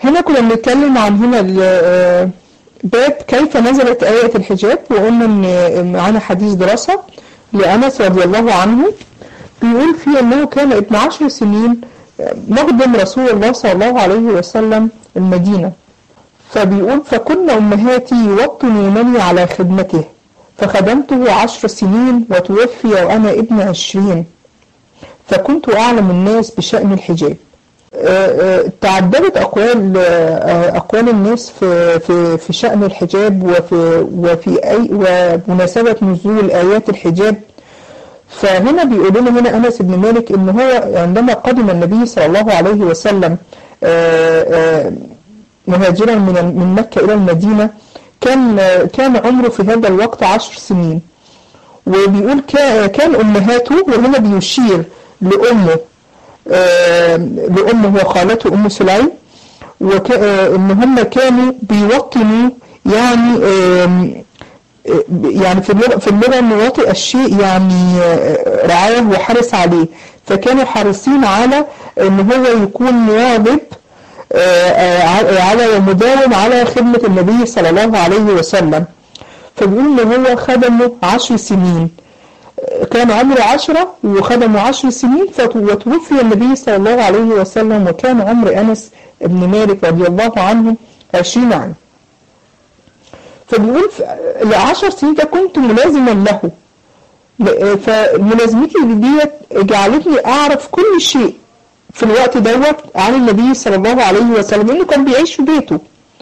هنا كنا بنتكلم عن هنا ال- باب كيف نزلت آية الحجاب وقلنا إن معانا حديث دراسة لأنس رضي الله عنه بيقول فيه أنه كان ابن عشر سنين مقدم رسول الله صلى الله عليه وسلم المدينة فبيقول فكن أمهاتي يوطنونني على خدمته فخدمته عشر سنين وتوفي وأنا ابن عشرين فكنت أعلم الناس بشأن الحجاب آه، آه، تعددت أقوال آه، أقوال الناس في في في شأن الحجاب وفي وفي أي ومناسبة نزول آيات الحجاب فهنا بيقول لنا هنا أنس بن مالك إن هو عندما قدم النبي صلى الله عليه وسلم آه، آه، مهاجرا من من مكة إلى المدينة كان كان عمره في هذا الوقت عشر سنين وبيقول كا- كان أمهاته وهنا بيشير لأمه آه، لأمه وخالته أم سليم وإن هم كانوا بيوطنوا يعني آم، آه، يعني في اللغة في اللغة إن واطئ الشيء يعني آه، رعاه وحرص عليه فكانوا حريصين على إن هو يكون مواظب آه، آه، على ومداوم على خدمة النبي صلى الله عليه وسلم فبيقول إن هو خدمه عشر سنين كان عمره عشرة وخدمه عشر سنين فت- وتوفي النبي صلى الله عليه وسلم وكان عمر أنس بن مالك رضي الله عنه عشرين عام فبيقول ف- العشر سنين ده كنت ملازما له ل- فملازمتي ديت جعلتني أعرف كل شيء في الوقت دوت عن النبي صلى الله عليه وسلم لأنه كان بيعيش في بيته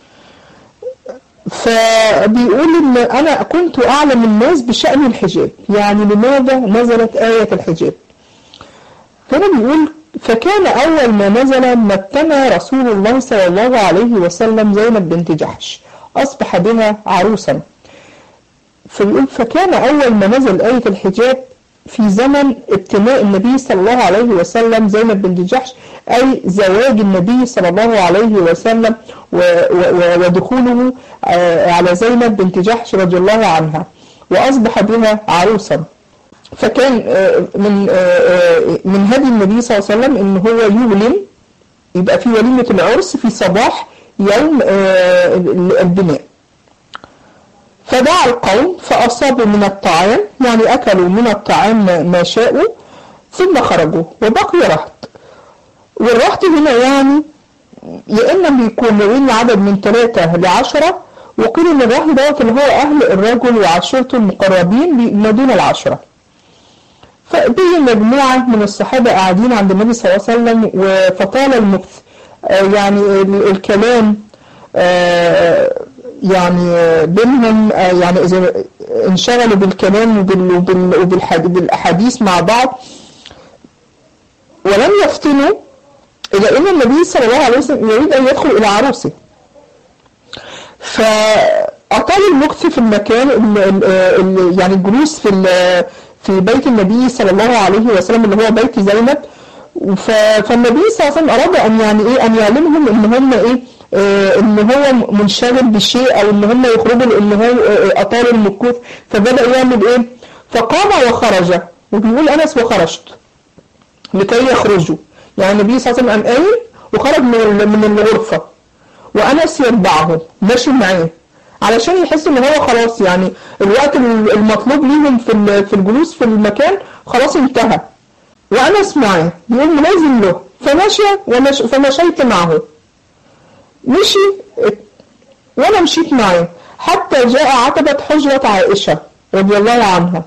فبيقول ان انا كنت اعلم الناس بشأن الحجاب يعني لماذا نزلت آية الحجاب هنا بيقول فكان اول ما نزل مكن رسول الله صلى الله عليه وسلم زينب بنت جحش اصبح بها عروسا فبيقول فكان اول ما نزل آية الحجاب في زمن ابتلاء النبي صلى الله عليه وسلم زينب بنت جحش أي زواج النبي صلى الله عليه وسلم و- و- ودخوله آه، على زينب بنت جحش رضي الله عنها وأصبح بها عروسا فكان آه، من آه، آه، من هدي النبي صلى الله عليه وسلم ان هو يولم يبقى في وليمة العرس في صباح يوم آه، البناء فدعا القوم فأصابوا من الطعام يعني أكلوا من الطعام ما- ما شاءوا ثم خرجوا وبقي رهط والرهط هنا يعني يا إما بيكون ما بين عدد من ثلاثة لعشرة وقيل إن الرهط دوت اللي هو أهل الرجل وعشيرته المقربين بي- ما دون العشرة فبي مجموعة من الصحابة قاعدين عند النبي صلى الله عليه وسلم و- فطال المكث آه، يعني ال- الكلام آه، يعني آه، بينهم آه، يعني إذا انشغلوا بالكلام وبال- وبال- وبالحد- بالأحاديث مع بعض ولم يفتنوا إلى أن النبي صلى الله عليه وسلم يريد أن يدخل إلى عروسه فأطال المكث في المكان ال- ال- ال- يعني الجلوس في ال- في بيت النبي صلى الله عليه وسلم اللي هو بيت زينب ف- فالنبي صلى الله عليه وسلم أراد أن يعني إيه أن يعلمهم إن هم إيه آه، إن هو منشغل بالشيء أو إن هم يخرجوا لأن هو آه، أطال المكوث فبدأ يعمل إيه فقام وخرج وبيقول أنس وخرجت لكي يخرجوا يعني النبي صلى الله عليه وسلم قام قايم وخرج من ال- من الغرفة وأنس يتبعه ماشي معاه علشان يحس ان هو خلاص يعني الوقت ال- المطلوب ليهم في ال- في الجلوس في المكان خلاص انتهى وأنس معاه يقول ملازم له فمشى ومش فمشيت معه مشي وانا مشيت معاه حتى جاء عتبة حجرة عائشة رضي الله عنها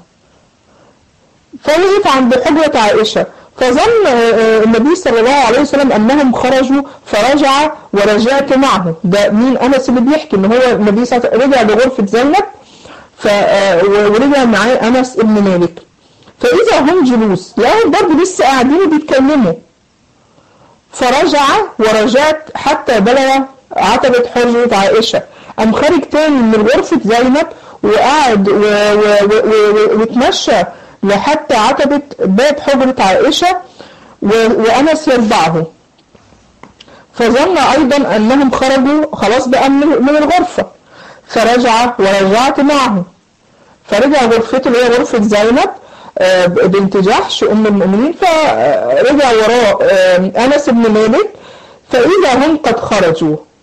فوقف عند حجرة عائشة فظن آه، آه، النبي صلى الله عليه وسلم أنهم خرجوا فرجع ورجعت معه ده مين أنس اللي بيحكي إن هو النبي صلى الله عليه وسلم رجع لغرفة زينب ف آه، و- ورجع معاه أنس ابن مالك فإذا هم جلوس لقوا برضه لسه قاعدين وبيتكلموا فرجع ورجعت حتى بلغ عتبة حجرة عائشة قام خارج تاني من غرفة زينب وقعد و- و- و- و- واتمشى لحتى عتبة باب حجرة عائشة و- وأنس يتبعه فظن أيضا أنهم خرجوا خلاص بقى من من الغرفة فرجع ورجعت معه فرجع غرفته اللي هي غرفة زينب آه، بنت جحش أم المؤمنين فرجع وراء آه، أنس بن مالك فإذا هم قد خرجوا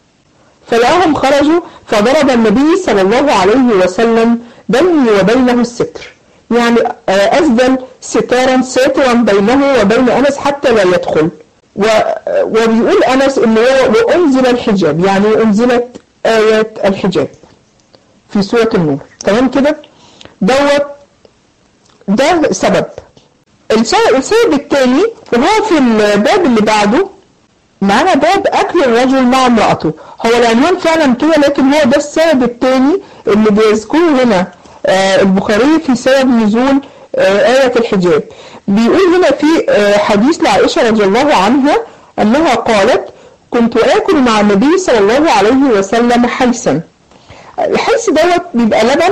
فلقاهم خرجوا فضرب النبي صلى الله عليه وسلم بيني وبينه الستر يعني أسدل ستارا ساترا بينه وبين أنس حتى لا يدخل و... وبيقول أنس إن هو وأنزل الحجاب يعني أنزلت آيات الحجاب في سورة النور تمام كده دوت ده سبب السبب الثاني وهو في الباب اللي بعده معانا باب أكل الرجل مع امرأته هو العنوان فعلا كده لكن هو ده السبب الثاني اللي بيذكره هنا آه البخاري في سبب نزول آه آية الحجاب بيقول هنا في آه حديث لعائشة رضي الله عنها أنها قالت كنت آكل مع النبي صلى الله عليه وسلم حيثا الحيث دوت بيبقى لبن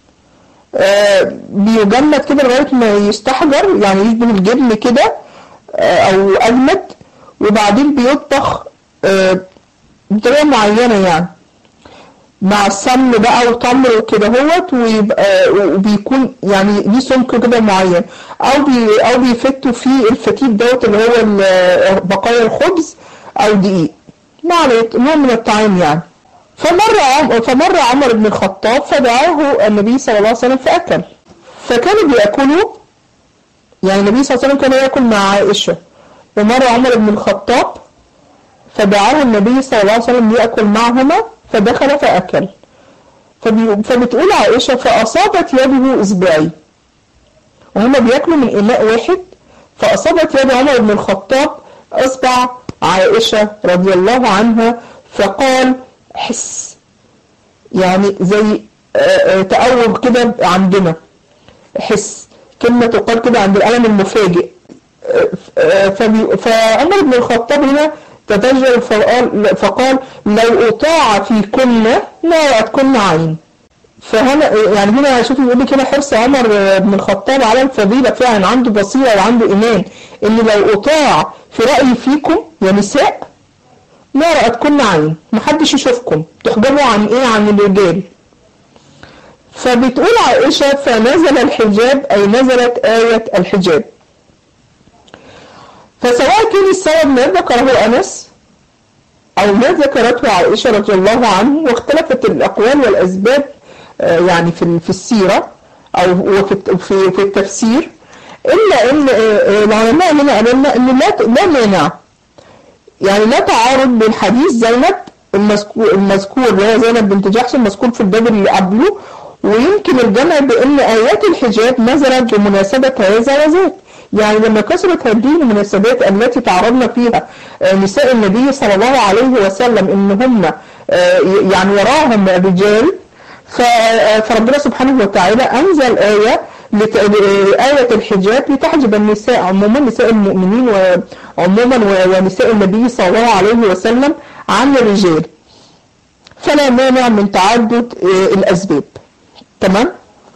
بيجمد كده لغاية ما يستحجر يعني يشبه الجبن كده أو أجمد وبعدين بيطبخ بطريقة معينة يعني مع السمن بقى وتمر وكده هوت ويبقى وبيكون يعني ليه سمك كده معين او بي او بيفتوا فيه الفتيل دوت اللي هو بقايا الخبز او دقيق ما عليك نوع من الطعام يعني فمر عم فمر عمر بن الخطاب فدعاه النبي صلى الله عليه وسلم فاكل فكانوا بياكلوا يعني النبي صلى الله عليه وسلم كان ياكل مع عائشه ومر عمر بن الخطاب فدعاه النبي صلى الله عليه وسلم ياكل معهما فدخل فأكل فبتقول عائشة فأصابت يده إصبعي وهما بياكلوا من إناء واحد فأصابت يد عمر بن الخطاب إصبع عائشة رضي الله عنها فقال حس يعني زي تأوب كده عندنا حس كلمة تقال كده عند الألم المفاجئ فعمر بن الخطاب هنا تتجر فقال, فقال لو أطاع في كنا لا رأتكن عين فهنا يعني هنا شوفوا بيقول لك هنا حرص عمر بن الخطاب على الفضيلة فعلا عنده بصيرة وعنده إيمان إن لو أطاع في رأيي فيكم يا نساء لا رأتكن عين محدش يشوفكم تحجبوا عن إيه عن الرجال فبتقول عائشة فنزل الحجاب أي نزلت آية الحجاب فسواء كان السبب ما ذكره أنس أو ما ذكرته عائشة رضي الله عنه واختلفت الأقوال والأسباب يعني في في السيرة أو في في في التفسير إلا إن العلماء هنا قالوا لنا إن لا لا مانع يعني لا تعارض بين حديث زينب المذكور المذكور اللي هي زينب بنت جحش المذكور في الباب اللي قبله ويمكن الجمع بأن آيات الحجاب نزلت بمناسبة هذا وذاك يعني لما كثرت هذه المناسبات التي تعرضنا فيها نساء النبي صلى الله عليه وسلم ان هم يعني وراهم رجال فربنا سبحانه وتعالى انزل آية آية الحجاب لتحجب النساء عموما نساء المؤمنين وعموما ونساء النبي صلى الله عليه وسلم عن الرجال فلا مانع من تعدد الأسباب تمام؟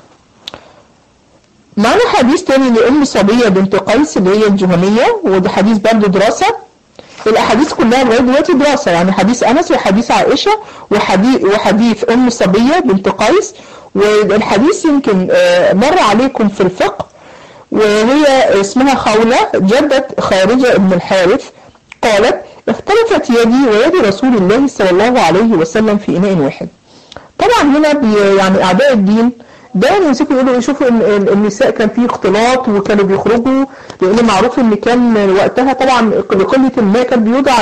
معنا حديث تاني لأم صبية بنت قيس اللي هي الجهنية وده حديث برضه دراسة الأحاديث كلها لغاية دلوقتي دراسة يعني حديث أنس وحديث عائشة وحديث, وحديث أم صبية بنت قيس والحديث يمكن مر عليكم في الفقه وهي اسمها خولة جدة خارجة بن الحارث قالت اختلفت يدي ويد رسول الله صلى الله عليه وسلم في إناء واحد طبعا هنا يعني أعداء الدين دايما يمسكوا يقولوا يشوفوا ان النساء كان فيه اختلاط وكانوا بيخرجوا لان معروف ان كان وقتها طبعا لقله الماء كان بيوضع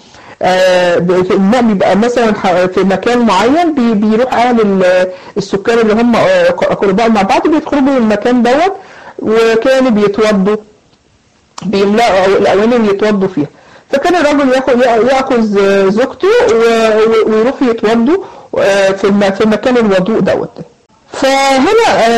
الماء بيبقى مثلا في مكان معين بيروح اهل السكان اللي هم قرباء مع بعض بيدخلوا من المكان دوت وكانوا بيتوضوا بيملأوا الاواني اللي يتوضوا فيها فكان الرجل ياخد ياخذ زوجته ويروح يتوضوا في في مكان الوضوء دوت فهنا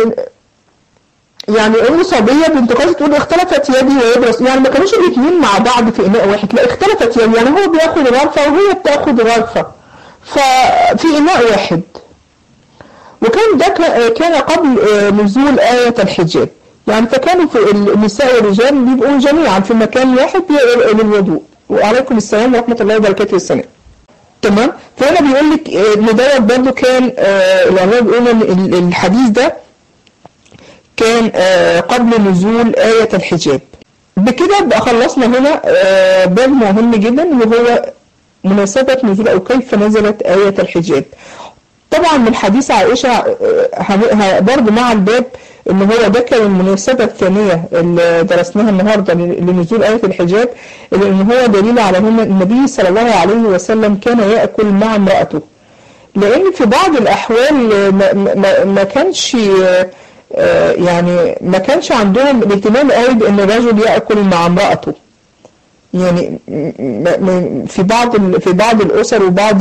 يعني ام صبيه بنت قيس تقول اختلفت يدي ويد يعني ما كانوش الاثنين مع بعض في اناء واحد لا اختلفت يدي يعني هو بياخد غرفه وهي بتاخد غرفه ففي اناء واحد وكان ده كان قبل نزول آية الحجاب يعني فكانوا في النساء والرجال بيبقوا جميعا في مكان واحد للوضوء وعليكم السلام ورحمة الله وبركاته السلام تمام فهنا بيقول لك ان دوت برضه كان العلماء بيقولوا ان الحديث ده كان قبل نزول آية الحجاب بكده بقى خلصنا هنا باب مهم جدا وهو مناسبة نزول أو كيف نزلت آية الحجاب طبعا من حديث عائشة برضه مع الباب ان هو ده كان المناسبة الثانية اللي درسناها النهاردة لنزول آية الحجاب لان هو دليل على ان النبي صلى الله عليه وسلم كان يأكل مع امرأته لان في بعض الاحوال ما, ما, ما كانش يعني ما كانش عندهم الاهتمام قوي بان الرجل يأكل مع امرأته يعني في بعض في بعض الاسر وبعض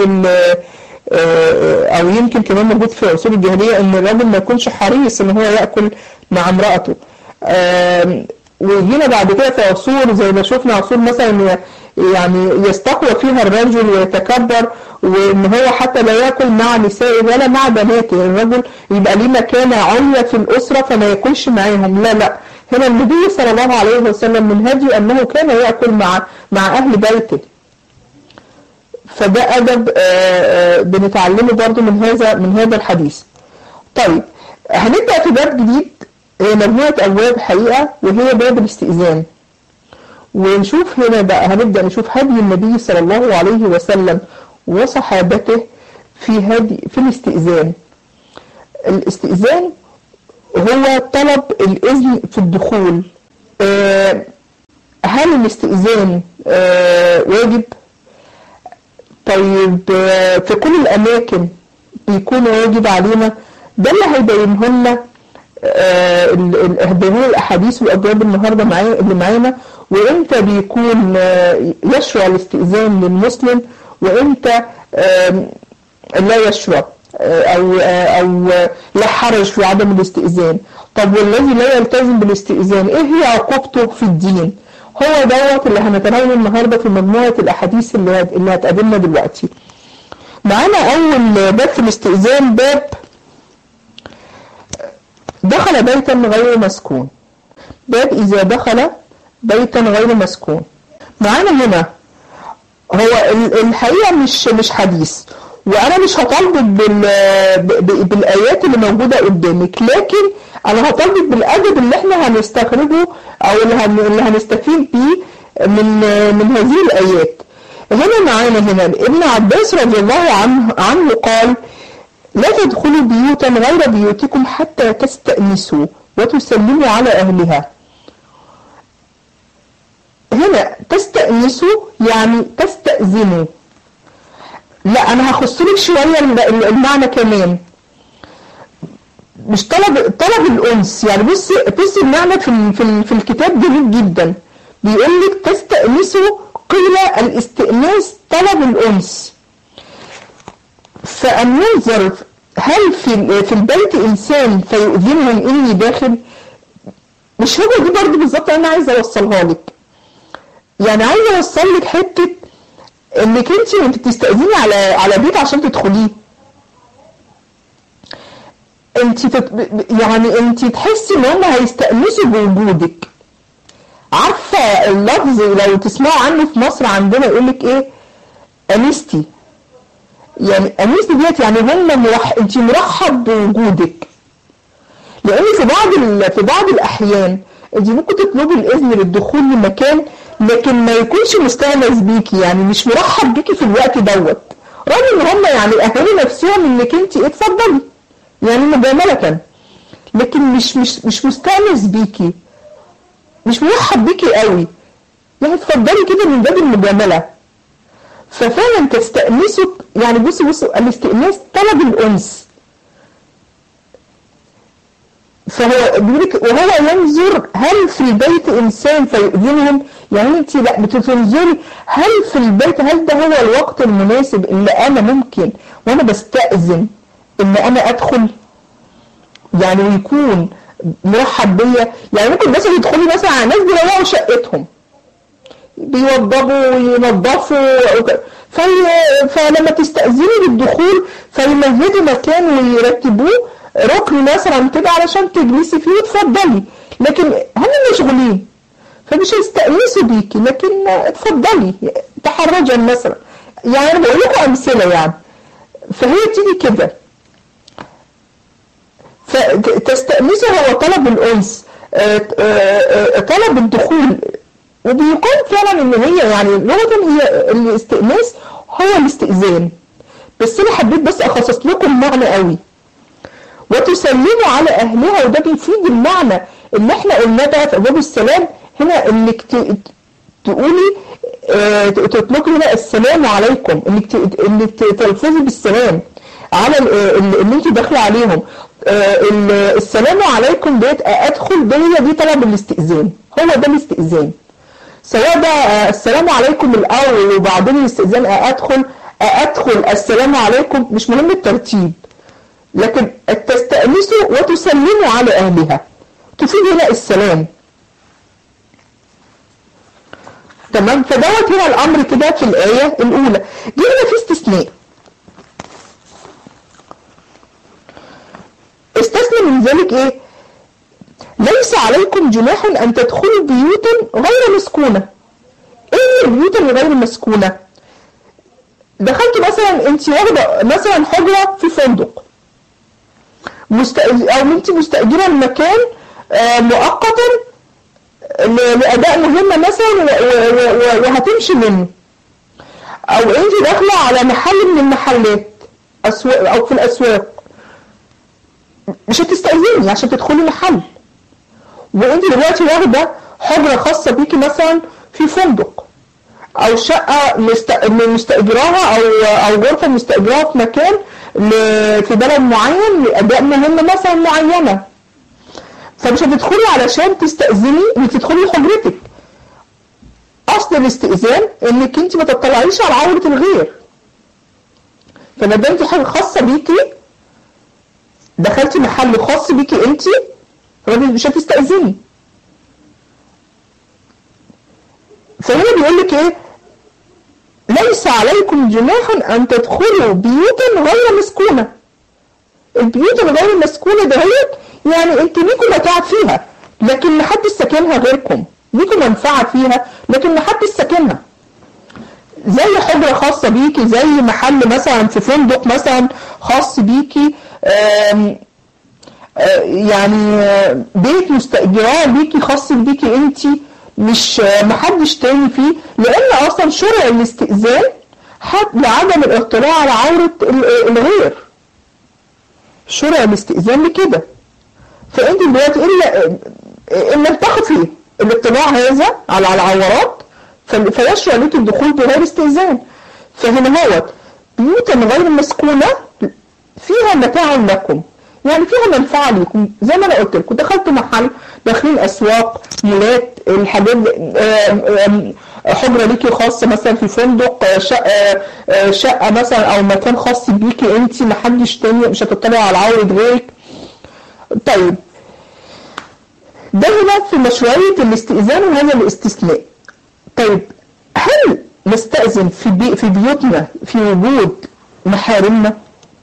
او يمكن كمان موجود في عصور الجاهليه ان الراجل ما يكونش حريص ان هو ياكل مع امراته وجينا بعد كده في عصور زي ما شفنا عصور مثلا يعني يستقوى فيها الرجل ويتكبر وان هو حتى لا ياكل مع نسائه ولا مع بناته الرجل يبقى ليه مكانه عليا في الاسره فما ياكلش معاهم لا لا هنا النبي صلى الله عليه وسلم من هدي انه كان ياكل مع مع اهل بيته فده أدب بنتعلمه برضو من هذا من هذا الحديث طيب هنبدأ في باب جديد هي مجموعة أبواب حقيقة وهي باب الاستئذان ونشوف هنا بقى هنبدأ نشوف هدي النبي صلى الله عليه وسلم وصحابته في هدي في الاستئذان الاستئذان هو طلب الإذن في الدخول هل الاستئذان واجب؟ طيب في كل الأماكن بيكون واجب علينا ده اللي هيبينه لنا هيبينه الأحاديث والأبواب النهاردة معايا اللي معانا وإمتى بيكون يشرع الاستئذان للمسلم وإمتى لا يشرع أو أو لا حرج في عدم الاستئذان طب والذي لا يلتزم بالاستئذان إيه هي عقوبته في الدين؟ هو دوت اللي هنتناوله النهاردة في مجموعة الأحاديث اللي اللي هتقابلنا دلوقتي معانا أول باب في الاستئذان باب دخل بيتا غير مسكون باب إذا دخل بيتا غير مسكون معانا هنا هو الحقيقة مش مش حديث وأنا مش هطالبك بال بالآيات اللي موجودة قدامك لكن أنا هطالبك بالأدب اللي احنا هنستخرجه أو اللي, هن... اللي هنستفيد بيه من من هذه الآيات هنا معانا هنا ابن عباس رضي الله عنه عنه قال لا تدخلوا بيوتا غير بيوتكم حتى تستأنسوا وتسلموا على أهلها هنا تستأنسوا يعني تستأذنوا لا أنا هخص لك شوية المعنى كمان مش طلب طلب الأنس يعني بصي بصي المعنى في في, في الكتاب جميل جدا بيقول لك تستأنسوا قيل الاستئناس طلب الأنس فأن ينظر هل في في البيت إنسان فيؤذنهم إني داخل مش هو دي برضه بالظبط أنا عايزة أوصلها لك يعني عايزة أوصل لك حتة إنك أنت وأنت بتستأذني على على بيت عشان تدخليه انت تت... يعني انت تحسي ان هم هيستأنسوا بوجودك عارفة اللفظ لو تسمعوا عنه في مصر عندنا يقولك ايه انستي يعني انستي ديت يعني هم مرح... انت مرحب بوجودك لان في بعض ال... في بعض الاحيان انت ممكن تطلبي الاذن للدخول لمكان لكن ما يكونش مستأنس بيكي يعني مش مرحب بيكي في الوقت دوت رغم ان هم يعني اهلوا نفسهم انك انت اتفضلي يعني مجاملة لكن مش مش مش مستأنس بيكي مش مرحب بيكي قوي يعني اتفضلي كده من باب المجاملة ففعلا تستأنسوا يعني بصي بصوا الاستئناس طلب الأنس فهو بيقولك وهو ينظر هل في البيت إنسان فيؤذنهم يعني انت لا بتنظري هل في البيت هل ده هو الوقت المناسب اللي أنا ممكن وأنا بستأذن ان انا ادخل يعني ويكون مرحب بيا يعني ممكن مثلا يدخلوا مثلا على ناس بيروقوا شقتهم بيوضبوا وينظفوا في فلما تستأذني بالدخول فيمهدوا مكان ويرتبوه ركن مثلا كده علشان تجلسي فيه وتفضلي لكن هم مشغولين فمش هيستأنسوا بيكي لكن اتفضلي تحرجا مثلا يعني انا بقول لكم امثله يعني فهي تيجي كده فتستأنسه هو طلب الأنس طلب الدخول وبيقال فعلا ان هي يعني لغة هي الاستئناس هو الاستئذان بس انا حبيت بس اخصص لكم المعنى قوي وتسلموا على اهلها وده بيفيد المعنى اللي احنا قلناه بقى في ابواب السلام هنا انك تقولي اه تطلقي هنا السلام عليكم انك انك تلفظي بالسلام على اللي انت داخله عليهم اه السلام عليكم ديت ادخل دي دي طلب الاستئذان هو ده الاستئذان سواء بقى السلام عليكم الاول وبعدين الاستئذان ادخل ادخل السلام عليكم مش مهم الترتيب لكن تستأنسوا وتسلموا على اهلها تفيد هنا السلام تمام فدوت هنا الامر كده في الايه الاولى دي هنا في استثناء استثنى من ذلك ايه ليس عليكم جناح ان تدخلوا بيوتا غير مسكونه ايه البيوت الغير مسكونه دخلت مثلا انت واخده مثلا حجره في فندق مستأج... او انت مستاجره المكان آه مؤقتا لاداء مهمه مثلا وهتمشي منه او انت داخله على محل من المحلات اسواق او في الاسواق مش هتستأذني عشان تدخلي محل وانت دلوقتي واخده حجره خاصه بيكي مثلا في فندق او شقه مستاجراها او او غرفه مستاجراها في مكان في بلد معين لاداء مهمه مثلا معينه فمش هتدخلي علشان تستأذني وتدخلي حجرتك اصل الاستئذان انك انت ما تطلعيش على عورة الغير فما دام دي حاجة خاصة بيكي دخلتي محل خاص بيكي انت مش هتستأذني فهنا بيقول لك ايه ليس عليكم جناح ان تدخلوا بيوتا غير مسكونه البيوت الغير مسكونه دهيت يعني انت ليكم متاع فيها لكن محدش ساكنها غيركم ليكم منفعه فيها لكن محدش ساكنها زي حجره خاصه بيكي زي محل مثلا في فندق مثلا خاص بيكي آم آم يعني بيت مستأجراه بيكي خاص بيكي انت مش محدش تاني فيه لان اصلا شرع الاستئذان لعدم الاطلاع على عورة الغير شرع الاستئذان لكده فانت دلوقتي الا ان لم تخفي الاطلاع هذا على العورات فيشرع لك الدخول بغير استئذان فهنا هو بيوتا غير مسكونة فيها متاع لكم يعني فيها منفعة ليكم زي ما انا قلت لكم دخلتوا محل داخلين اسواق مولات الحاجات حجرة ليكي خاصة مثلا في فندق شقة شقة مثلا او مكان خاص بيكي انت محدش تاني مش هتطلع على عورة غيرك طيب ده هنا في مشروعية الاستئذان وهذا الاستثناء طيب هل نستأذن في بي في بيوتنا في وجود محارمنا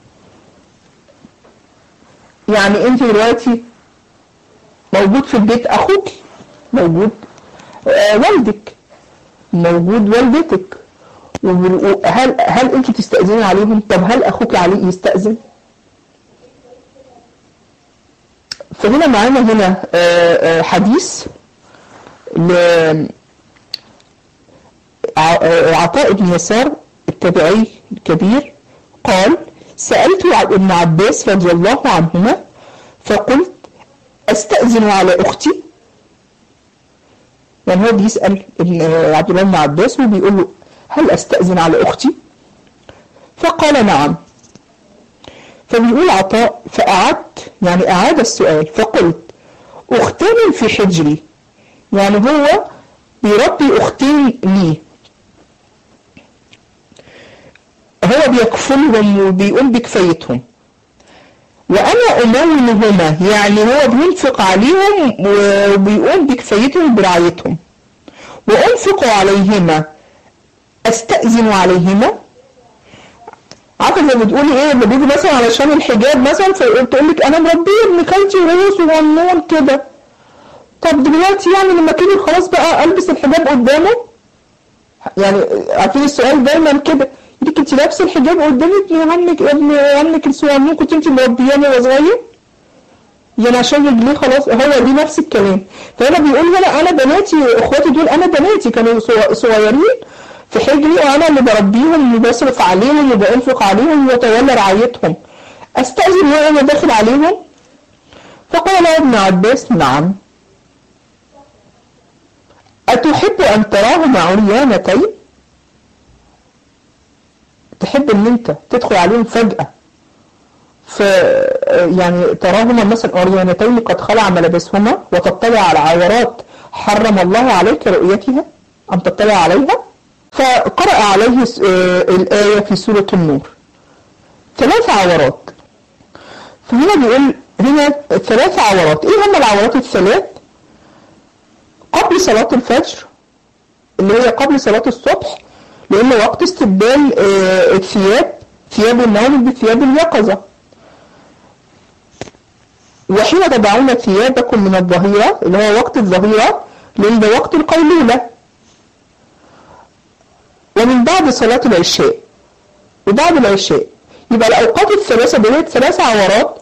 يعني انت دلوقتي موجود في البيت اخوك موجود آه والدك موجود والدتك وهل هل انت تستأذني عليهم طب هل اخوك عليه يستأذن فهنا معانا هنا آه آه حديث ل عطاء بن يسار التابعي الكبير قال سألت ابن عباس رضي الله عنهما فقلت أستأذن على أختي يعني هو بيسأل عبد الله بن عباس وبيقول له هل أستأذن على أختي فقال نعم فبيقول عطاء فأعدت يعني أعاد السؤال فقلت أختان في حجري يعني هو بيربي أختين لي هو بيكفلهم وبيقوم بكفايتهم وأنا أمولهما يعني هو بينفق عليهم وبيقوم بكفايتهم برعايتهم وأنفق عليهما أستأذن عليهما عارفه زي بتقولي ايه لما بيجي مثلا علشان الحجاب مثلا فتقول لك انا مربيه ابن خالتي وهو صغنون كده طب دلوقتي يعني لما كبر خلاص بقى البس الحجاب قدامه يعني عارفين السؤال دايما كده يقولك انت لابسه الحجاب قدام ابن عمك ابن عمك الصغنون كنت انت مربياني وهو صغير يعني عشان رجليه خلاص هو دي نفس الكلام فهنا بيقول هنا انا بناتي اخواتي دول انا بناتي كانوا صغيرين في حجري وأنا اللي بربيهم وبصرف عليهم وبأنفق عليهم وأتولى رعايتهم أستأذن وأنا داخل عليهم فقال ابن عباس نعم أتحب أن تراهما عريانتين تحب ان انت تدخل عليهم فجأة ف يعني تراهما مثلا عريانتين قد خلع ملابسهما وتطلع على عورات حرم الله عليك رؤيتها أن تطلع عليها فقرأ عليه الآية في سورة النور ثلاث عورات فهنا بيقول هنا ثلاث عورات ايه هم العورات الثلاث قبل صلاة الفجر اللي هي قبل صلاة الصبح لأن وقت استبدال الثياب ثياب النوم بثياب اليقظة وحين تضعون ثيابكم من الظهيرة اللي هو وقت الظهيرة لأن ده وقت القيلولة ومن بعد صلاة العشاء وبعد العشاء يبقى الأوقات الثلاثة ديت ثلاث عورات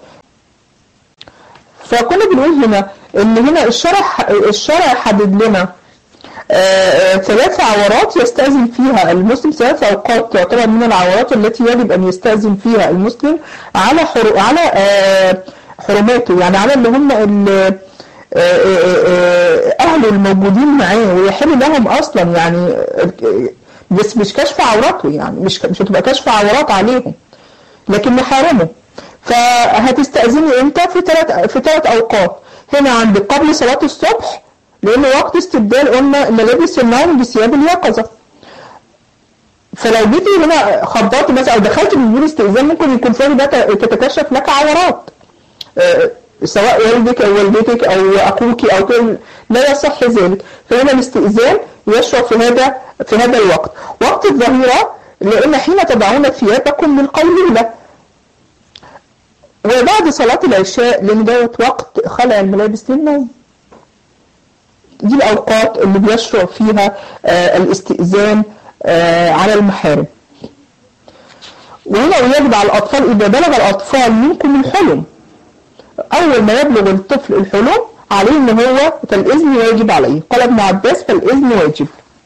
فكنا بنقول هنا ان هنا الشرع الشرع حدد لنا ثلاث عورات يستأذن فيها المسلم ثلاث أوقات تعتبر من العورات التي يجب أن يستأذن فيها المسلم على حر... على حرماته يعني على اللي هم أهله الموجودين معاه ويحل لهم أصلا يعني بس مش كشف عورته يعني مش مش هتبقى كشف عورات عليهم لكن محارمه فهتستأذني امتى في ثلاث في ثلاث اوقات هنا عند قبل صلاة الصبح لان وقت استبدال قلنا ملابس النوم بثياب اليقظة فلو جيتي هنا خبطت مثلا او دخلت من دون استئذان ممكن يكون فيه ده تتكشف لك عورات أه سواء والدك او والدتك او اخوك او كل لا يصح ذلك فهنا الاستئذان يشرع في هذا في هذا الوقت وقت الظهيرة لان حين تضعون ثيابكم للقيلولة وبعد صلاة العشاء لأن دوت وقت خلع الملابس للنوم دي الأوقات اللي بيشرع فيها آه الاستئذان آه على المحارم وهنا يجب على الأطفال إذا بلغ الأطفال منكم الحلم أول ما يبلغ الطفل الحلم عليه إن هو فالإذن واجب عليه قال ابن عباس فالإذن واجب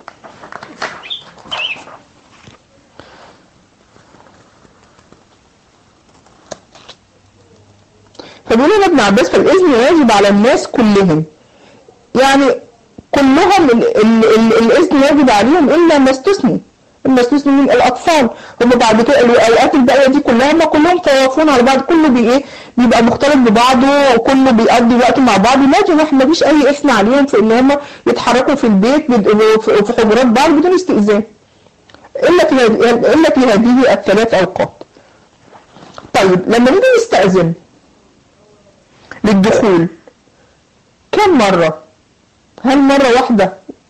فبيقول لنا ابن عباس فالإذن واجب على الناس كلهم يعني كلهم ال ال ال الإذن واجب عليهم إلا ما استثني إلا استثني من الأطفال هم بعد كده الأوقات الباقية دي كلها هم كلهم طوافون على بعض كله بي إيه بيبقى مختلط ببعضه وكله بيقضي وقت مع بعض لكن احنا مفيش أي إثم عليهم في إن هم يتحركوا في البيت وفي حجرات بعض بدون استئذان إلا في إلا في هذه الثلاث أوقات طيب لما نيجي نستأذن للدخول كم مرة هل مرة واحدة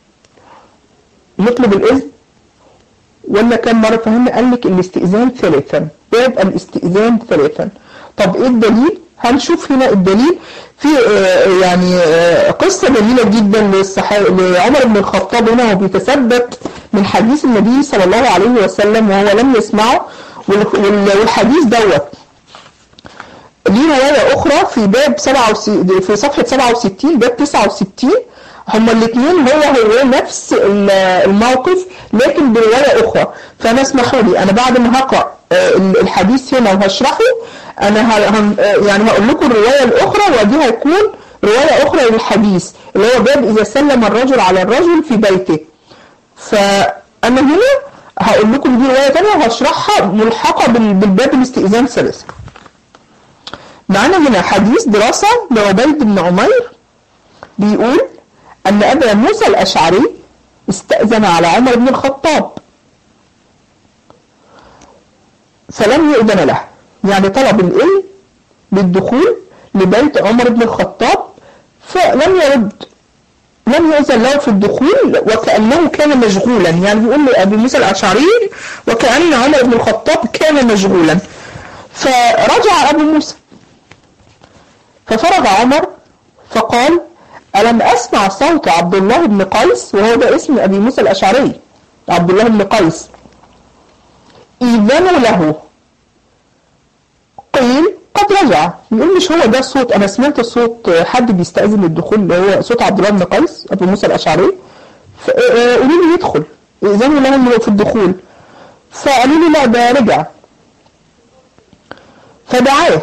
نطلب الإذن ولا كم مرة فهم قال لك الاستئذان ثلاثا يبقى الاستئذان ثلاثا طب ايه الدليل هنشوف هنا الدليل في آه يعني آه قصة جميلة جدا لعمر بن الخطاب هنا هو بيتثبت من حديث النبي صلى الله عليه وسلم وهو لم يسمعه والحديث دوت ليه رواية أخرى في باب 67 في صفحة 67 باب 69 هما الاثنين هو هو نفس الموقف لكن برواية أخرى فأنا اسمحوا لي أنا بعد ما هقرأ الحديث هنا وهشرحه أنا يعني هقول لكم الرواية الأخرى ودي هيكون رواية أخرى للحديث اللي هو باب إذا سلم الرجل على الرجل في بيته فأنا هنا هقول لكم دي رواية تانية وهشرحها ملحقة بالباب الاستئذان ثلاثة معانا هنا حديث دراسة لعبيد بن عمير بيقول أن أبا موسى الأشعري استأذن على عمر بن الخطاب فلم يؤذن له يعني طلب الإذن بالدخول لبيت عمر بن الخطاب فلم يرد لم يؤذن له في الدخول وكأنه كان مشغولا يعني بيقول له أبي موسى الأشعري وكأن عمر بن الخطاب كان مشغولا فرجع أبو موسى ففرغ عمر فقال ألم أسمع صوت عبد الله بن قيس وهو ده اسم أبي موسى الأشعري عبد الله بن قيس إذنوا له قيل قد رجع يقول مش هو ده الصوت أنا سمعت صوت حد بيستأذن الدخول اللي هو صوت عبد الله بن قيس أبو موسى الأشعري قولوا له يدخل إذن لهم في الدخول فقالوا له لا ده رجع فدعاه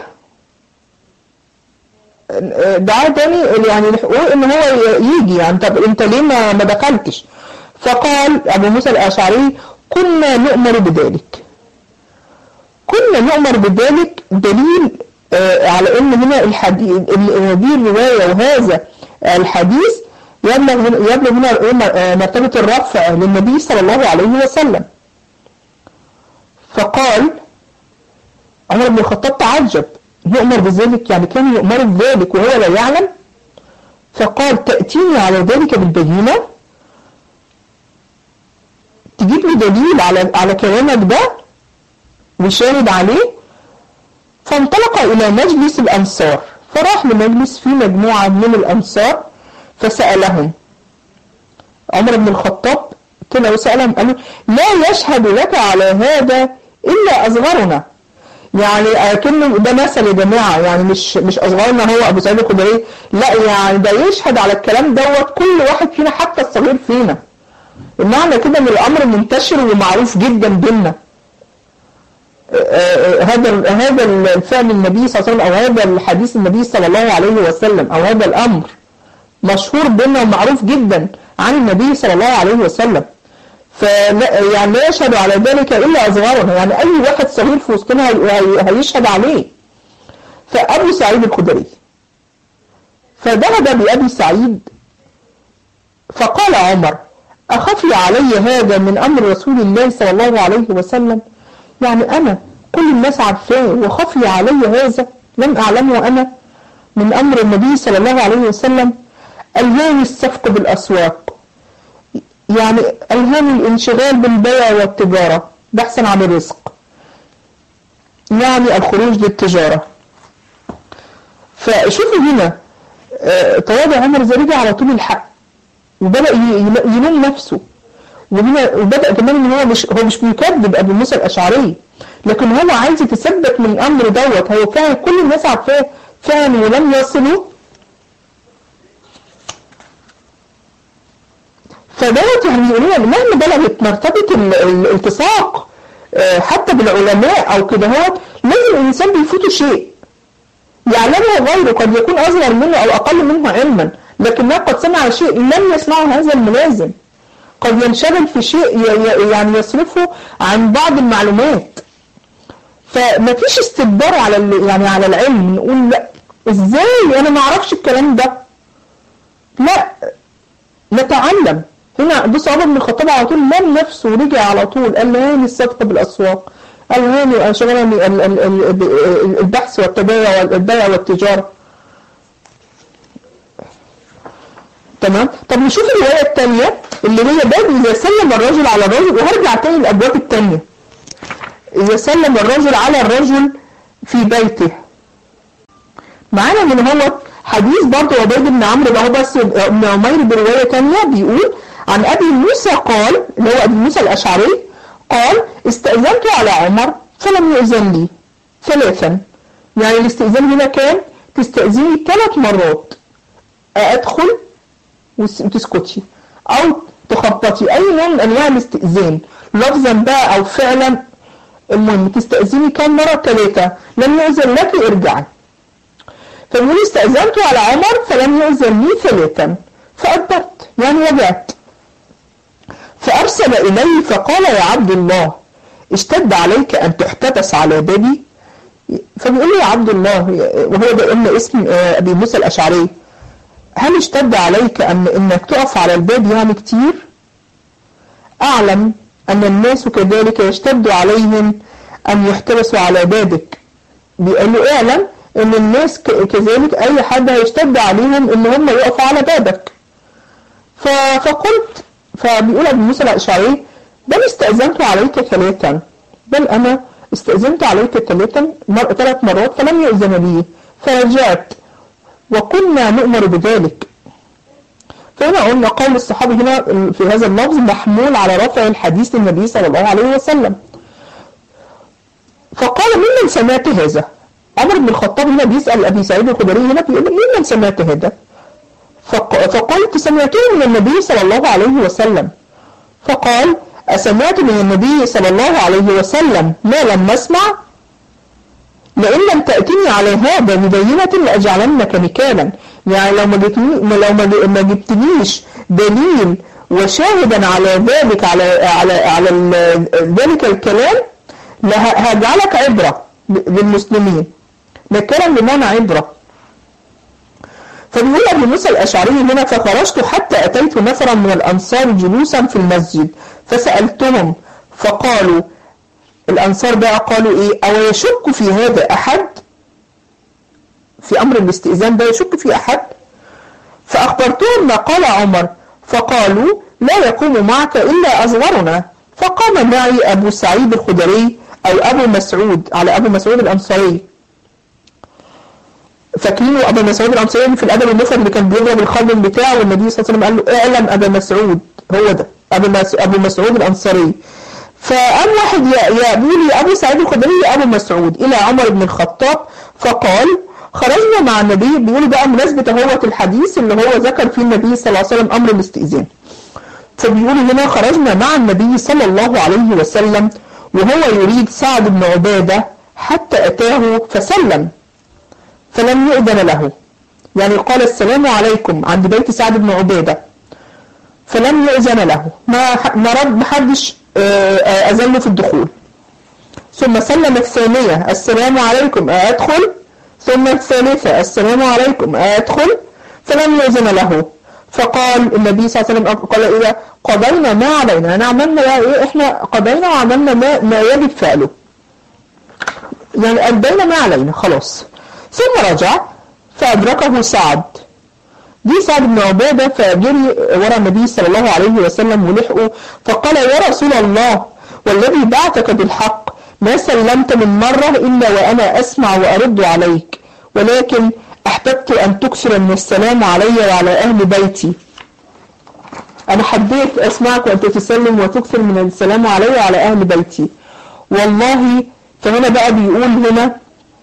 دعاه تاني يعني لحقوه ان هو يجي يعني طب انت ليه ما ما دخلتش فقال ابو موسى الاشعري كنا نؤمر بذلك كنا نؤمر بذلك دليل آه على ان هنا الحديث دي الرواية وهذا الحديث يبلغ يبلغ هنا مرتبة الرفع للنبي صلى الله عليه وسلم فقال عمر بن الخطاب تعجب يؤمر بذلك يعني كان يؤمر بذلك وهو لا يعلم فقال تأتيني على ذلك بالبينة تجيب لي دليل على على كلامك ده وشاهد عليه فانطلق إلى مجلس الأنصار فراح لمجلس فيه مجموعة من الأنصار فسألهم عمر بن الخطاب طلع وسألهم قالوا لا يشهد لك على هذا إلا أصغرنا يعني كأنه ده مثل يا جماعة يعني مش مش أصغرنا هو أبو سعيد الخدري لا يعني ده يشهد على الكلام دوت كل واحد فينا حتى الصغير فينا المعنى كده ان الأمر منتشر ومعروف جدا بينا هذا هذا الفعل النبي صلى الله عليه وسلم أو هذا الحديث النبي صلى الله عليه وسلم أو هذا الأمر مشهور بينا ومعروف جدا عن النبي صلى الله عليه وسلم فلا يعني لا يشهد على ذلك إلا أصغرنا يعني أي واحد صغير في وسطنا هيشهد عليه فأبو سعيد الخدري فذهب بأبي سعيد فقال عمر أخفي علي هذا من أمر رسول الله صلى الله عليه وسلم يعني أنا كل الناس عارفاه وخفي علي هذا لم أعلمه أنا من أمر النبي صلى الله عليه وسلم ألهاني السفق بالأسواق يعني ألهاني الانشغال بالبيع والتجارة بحثا عن الرزق يعني الخروج للتجارة فشوفوا هنا تواضع عمر زي رجع على طول الحق وبدأ يلوم نفسه وهنا وبدأ كمان ان هو مش هو مش بيكذب ابو موسى الاشعري لكن هو عايز يتثبت من الامر دوت هو فعلا كل الناس عارفاه فعلا ولم يصلوا فدوت يعني يقولون مهما بلغت مرتبة الالتصاق حتى بالعلماء او كده هو لازم الانسان بيفوته شيء يعلمه غيره قد يكون اصغر منه او اقل منه علما لكنه قد سمع شيء لم يسمعه هذا الملازم قد ينشغل في شيء يعني يصرفه عن بعض المعلومات فما فيش استكبار على يعني على العلم نقول لا ازاي انا ما اعرفش الكلام ده لا نتعلم هنا بص عمر بن الخطاب على طول لم نفسه ورجع على طول قال هاني الصدق بالاسواق قال هاني شغلني البحث والتبايع والبيع والتجاره تمام طب نشوف الرواية الثانية اللي هي باب إذا سلم الرجل على الرجل وهرجع تاني الأبواب الثانية إذا سلم الرجل على الرجل في بيته معانا من هو حديث برضه عبيد بن عمرو ده هو بس ابن عمير برواية ثانية بيقول عن أبي موسى قال اللي هو أبي موسى الأشعري قال استأذنت على عمر فلم يؤذن لي ثلاثا يعني الاستئذان هنا كان تستأذني ثلاث مرات أدخل وتسكتي او تخبطي اي نوع من انواع الاستئذان لفظا بقى او فعلا المهم تستأذني كم مرة ثلاثة لم يؤذن لك ارجعي فبيقول استأذنت على عمر فلم يؤذن لي ثلاثا فأدبرت يعني رجعت فأرسل إلي فقال يا عبد الله اشتد عليك أن تحتبس على بابي فبيقول لي يا عبد الله وهو ده قلنا اسم أبي موسى الأشعري هل اشتد عليك أن إنك تقف على الباب يعني كتير أعلم أن الناس كذلك يشتد عليهم أن يحتبسوا على بابك بيقولوا اعلم أن الناس كذلك أي حد هيشتد عليهم أن هم يقفوا على بابك فقلت فبيقول أبو موسى الأشعري بل استأذنت عليك ثلاثا بل أنا استأذنت عليك ثلاثا مر... ثلاث مرات فلم يؤذن لي فرجعت وكنا نؤمر بذلك فهنا قلنا قول الصحابي هنا في هذا اللفظ محمول على رفع الحديث للنبي صلى الله عليه وسلم فقال ممن سمعت هذا عمر بن الخطاب هنا بيسأل أبي سعيد الخدري هنا بيقول ممن سمعت هذا فقلت سمعته من النبي صلى الله عليه وسلم فقال أسمعت من النبي صلى الله عليه وسلم ما لم نسمع لئن لم تأتني على هذا ببينة لأجعلنك نكالا يعني لو ما جبتني لو ما ما جبتنيش دليل وشاهدا على ذلك على على على ذلك الكلام هجعلك عبرة للمسلمين نكالا بمعنى عبرة فبيقول أبو موسى الأشعري هنا فخرجت حتى أتيت نفرا من الأنصار جلوسا في المسجد فسألتهم فقالوا الأنصار بقى قالوا إيه أو يشك في هذا أحد في أمر الاستئذان ده يشك في أحد فأخبرتهم ما قال عمر فقالوا لا يقوم معك إلا أصغرنا فقام معي أبو سعيد الخدري أو أبو مسعود على أبو مسعود الأنصاري فاكرين ابو مسعود الانصاري في الادب المفرد اللي كان بيضرب الخادم بتاعه والنبي صلى الله عليه وسلم قال له اعلم ابا مسعود هو ده ابو ابو مسعود الانصاري فقام واحد يقول لي ابو سعيد الخدري ابو مسعود الى عمر بن الخطاب فقال خرجنا مع النبي بيقول بقى مناسبة هوة الحديث اللي هو ذكر فيه النبي صلى الله عليه وسلم امر الاستئذان فبيقول هنا خرجنا مع النبي صلى الله عليه وسلم وهو يريد سعد بن عبادة حتى اتاه فسلم فلم يؤذن له يعني قال السلام عليكم عند بيت سعد بن عبادة فلم يؤذن له ما ما رد محدش أذن في الدخول ثم سلم الثانية السلام عليكم أدخل ثم الثالثة السلام عليكم أدخل فلم يؤذن له فقال النبي صلى الله عليه وسلم قال إذا قضينا ما علينا يعني عملنا إيه إحنا قضينا وعملنا ما, ما يجب فعله يعني أدينا ما علينا خلاص ثم رجع فأدركه سعد دي سعد بن عبادة فجري ورا النبي صلى الله عليه وسلم ولحقه فقال يا رسول الله والذي بعثك بالحق ما سلمت من مرة إلا وأنا أسمع وأرد عليك ولكن أحببت أن تكثر من السلام علي وعلى أهل بيتي أنا حبيت أسمعك وأنت تسلم وتكثر من السلام علي وعلى أهل بيتي والله فهنا بقى بيقول هنا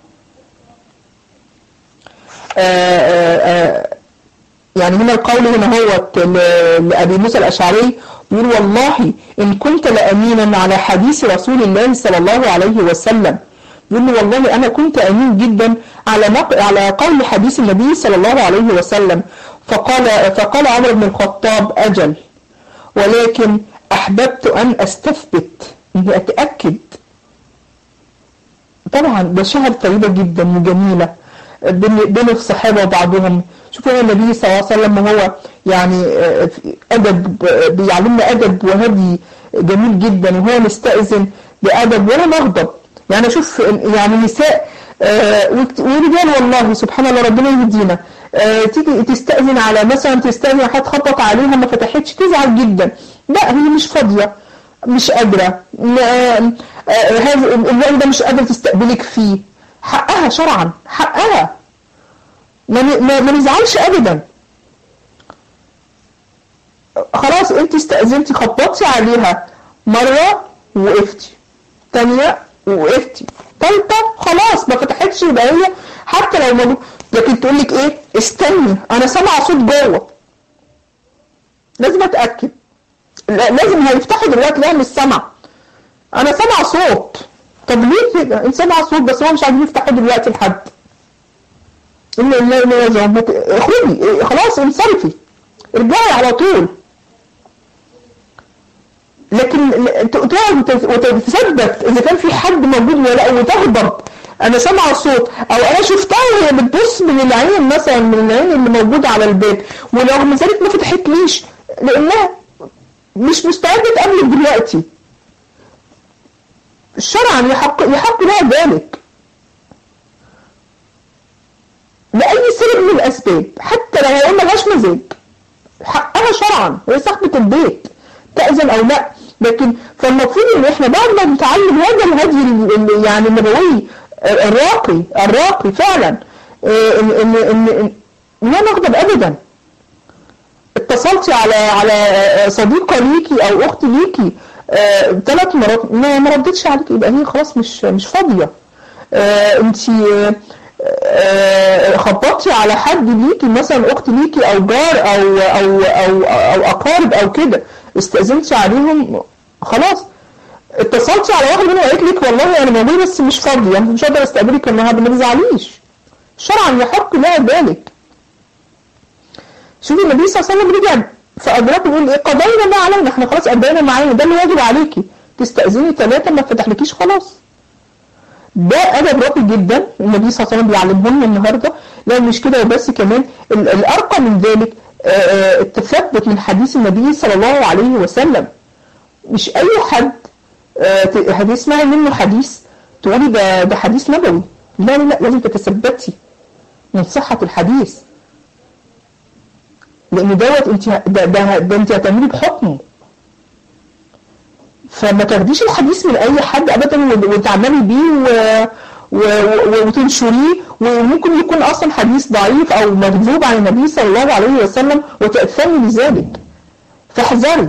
آآ آآ يعني هنا القول هنا هو لأبي موسى الأشعري يقول والله إن كنت لأمينا على حديث رسول الله صلى الله عليه وسلم يقول له والله أنا كنت أمين جدا على على قول حديث النبي صلى الله عليه وسلم فقال فقال عمر بن الخطاب أجل ولكن أحببت أن أستثبت إني أتأكد طبعا ده شهر طيبة جدا وجميلة بين الصحابة وبعضهم شوفوا النبي صلى الله عليه وسلم هو يعني أدب بيعلمنا أدب وهدي جميل جدا وهو مستأذن بأدب ولا مغضب يعني أشوف يعني نساء ورجال والله سبحان الله ربنا يهدينا تيجي تستأذن على مثلا تستأذن حد خبط عليها ما فتحتش تزعل جدا لا هي مش فاضية مش قادرة هذا الوقت ده مش قادرة تستقبلك فيه حقها شرعا حقها ما ما, ما نزعلش ابدا خلاص انت استأذنتي خبطتي عليها مرة وقفتي تانية وقفتي تالتة خلاص ما فتحتش يبقى هي حتى لو ما لكن تقول لك ايه استني انا سامعه صوت جوه لازم اتاكد لازم هيفتحوا دلوقتي لا مش سامع انا سامعه صوت طب ليه كده انت سامعه صوت بس هو مش عايزين يفتحوا دلوقتي لحد إلا إلا إلا يزعم اخرجي خلاص انصرفي ارجعي على طول لكن تقعد وتثبت اذا كان في حد موجود ولا لا وتغضب انا سامعه صوت او انا شفتها وهي بتبص من العين مثلا من العين اللي موجوده على الباب ورغم ذلك ما فتحتليش لانها مش مستعده تقابلك دلوقتي شرعا يحق يحق لها ذلك لأي سبب من الأسباب حتى لو هي ملهاش مزاج حقها شرعا هي صاحبة البيت تأذن أو لا لكن فالمفروض إن إحنا بعد ما نتعلم هذا الهدي يعني النبوي الراقي الراقي فعلا إن إن إن لا نغضب أبدا اتصلتي على على صديقة ليكي أو أخت ليكي ثلاث مرات ما ردتش عليك يبقى هي خلاص مش مش فاضية انت خبطتي على حد ليكي مثلا اخت ليكي او جار او او او, أو اقارب او كده استأذنتي عليهم خلاص اتصلتي على واحد منهم وقالت لك والله انا موجود بس مش فاضي يعني مش هقدر استقبلك النهارده ما تزعليش شرعا يحق لها ذلك شوفي النبي صلى الله عليه وسلم رجع فأدركه بيقول ايه قضينا ما علينا احنا خلاص قضينا ما علينا ده اللي واجب عليكي تستأذني ثلاثة ما فتحلكيش خلاص ده أدب راقي جدا النبي صلى الله عليه وسلم بيعلمه لنا النهارده لا مش كده وبس كمان الأرقى من ذلك التثبت من حديث النبي صلى الله عليه وسلم مش أي حد هتسمعي منه حديث تقولي ده ده حديث نبوي لا لا لا لازم تتثبتي من صحة الحديث لأن دوت انت ده, ده, ده انت هتعملي بحكمه فما تاخديش الحديث من أي حد أبدا وتعملي بيه و... و... وتنشريه وممكن يكون أصلا حديث ضعيف أو مكذوب عن النبي صلى الله عليه وسلم وتأثمي بذلك فاحذري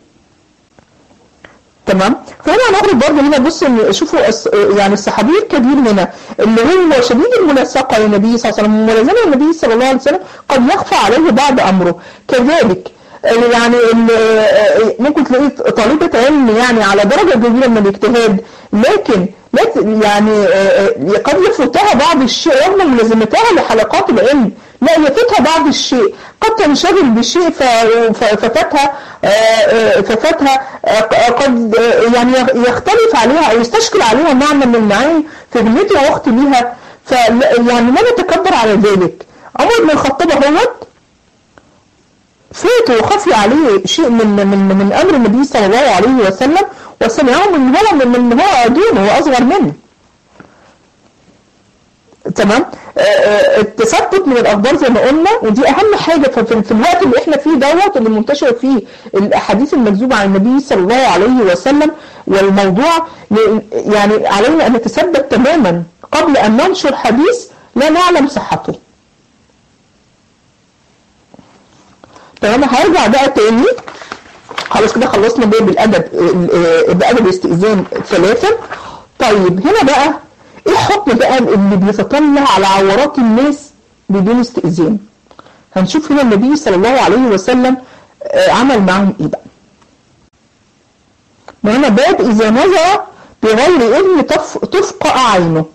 تمام فهنا هنخرج برضه هنا بص شوفوا يعني الصحابي الكبير هنا اللي هو شديد الملاصقه للنبي صلى الله عليه وسلم وملازمه النبي صلى الله عليه وسلم قد يخفى عليه بعض امره كذلك يعني ممكن تلاقي طالبة علم يعني على درجة كبيرة من الاجتهاد لكن يعني قد يفوتها بعض الشيء رغم ملازمتها لحلقات العلم لا يفوتها بعض الشيء قد تنشغل بشيء ففاتها ففاتها قد يعني يختلف عليها او يستشكل عليها معنى من المعاني فهمتها واخت ليها فيعني لا نتكبر على ذلك عمر بن الخطاب اهوت فات وخفي عليه شيء من من من امر النبي صلى الله عليه وسلم وسمعه من هو من من هو دونه واصغر منه تمام التثبت من الاخبار زي ما قلنا ودي اهم حاجه في, في الوقت اللي احنا فيه دوت اللي منتشر فيه الاحاديث المكذوبه عن النبي صلى الله عليه وسلم والموضوع يعني علينا ان نتثبت تماما قبل ان ننشر حديث لا نعلم صحته تمام هرجع بقى تاني خلاص كده خلصنا باب الادب بادب الاستئذان ثلاثا طيب هنا بقى ايه الحكم بقى اللي بيتطلع على عورات الناس بدون استئذان هنشوف هنا النبي صلى الله عليه وسلم عمل معهم ايه بقى وهنا باب اذا نظر بغير اذن تفقع عينه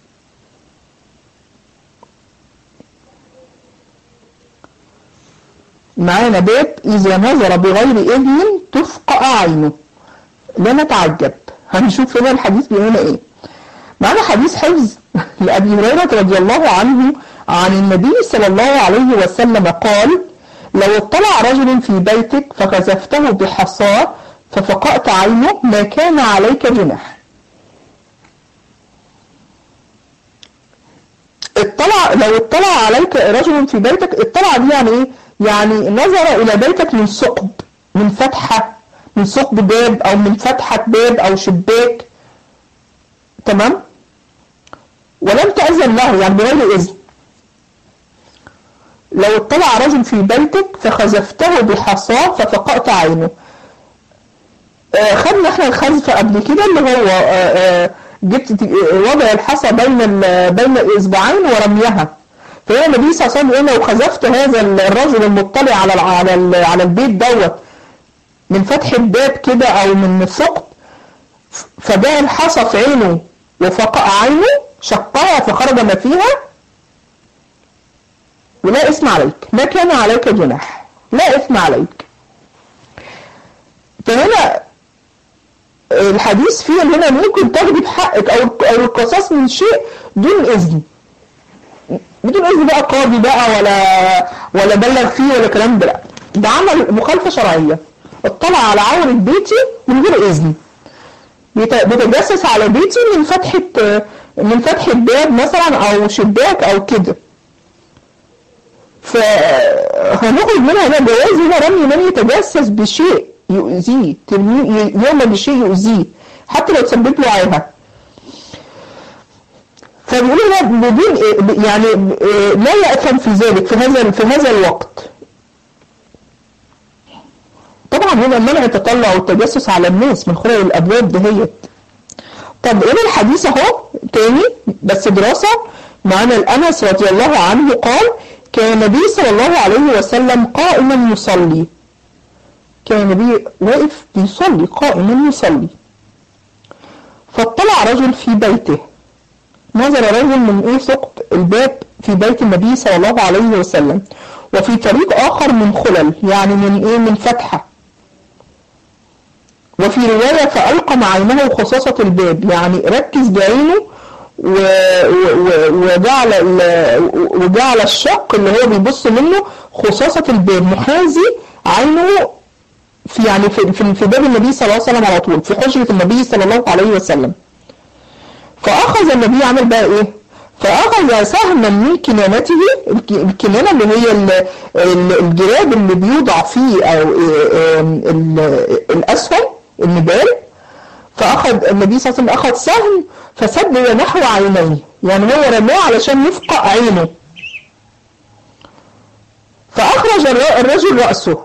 معانا باب إذا نظر بغير إذن تفقع عينه لا نتعجب هنشوف هنا الحديث بيقول إيه معانا حديث حفظ لأبي هريرة رضي الله عنه عن النبي صلى الله عليه وسلم قال لو اطلع رجل في بيتك فقذفته بحصاه ففقأت عينه ما كان عليك جناح اطلع لو اطلع عليك رجل في بيتك اطلع دي يعني ايه يعني نظر إلى بيتك من ثقب من فتحة من ثقب باب أو من فتحة باب أو شباك تمام ولم تأذن له يعني بغير إذن لو اطلع رجل في بيتك فخزفته بحصاه ففقأت عينه آه خدنا احنا الخزف قبل كده اللي هو آه آه جبت وضع الحصى بين بين الاصبعين ورميها فهنا النبي صلى الله عليه وسلم لو خزفت هذا الرجل المطلع على على على البيت دوت من فتح الباب كده او من الثقب فده الحصى في عينه وفقع عينه شقها فخرج ما فيها ولا اسم عليك ما كان عليك جناح لا اسم عليك فهنا الحديث فيه ان هنا ممكن تاخدي بحقك او او القصاص من شيء دون اذن بدون اذن بقى قاضي بقى ولا ولا بلغ فيه ولا كلام ده لا ده عمل مخالفه شرعيه اطلع على عورة بيتي من غير اذن بيتجسس على بيتي من فتحة من فتحة باب مثلا او شباك او كده فهنخرج منها هنا جواز هنا رمي من يتجسس بشيء يؤذيه يوم بشيء يؤذيه حتى لو تسبب له عاهة فبيقول هنا بدون يعني لا يأثم في ذلك في هذا في هذا الوقت طبعا هنا منع التطلع والتجسس على الناس من خلال الابواب دهيت طب ايه الحديث اهو تاني بس دراسة معنا الانس رضي الله عنه قال كان النبي صلى الله عليه وسلم قائما يصلي كان النبي واقف بيصلي قائما يصلي فاطلع رجل في بيته نظر رجل من ايه ثقب الباب في بيت النبي صلى الله عليه وسلم وفي طريق اخر من خلل يعني من ايه من فتحة وفي رواية فألقم عينه خصاصة الباب يعني ركز بعينه و... و... وجعل ال... وجعل الشق اللي هو بيبص منه خصاصة الباب محاذي عينه في يعني في, في, في باب النبي صلى الله عليه وسلم على طول في حجرة النبي صلى الله عليه وسلم فأخذ النبي عمل بقى إيه فأخذ سهما من كنانته الكنانة اللي هي الجراب اللي بيوضع فيه أو الأسهم النبال فأخذ النبي صلى الله عليه وسلم أخذ سهم فسد نحو عينيه يعني هو رماه علشان يفقع عينه فأخرج الرجل رأسه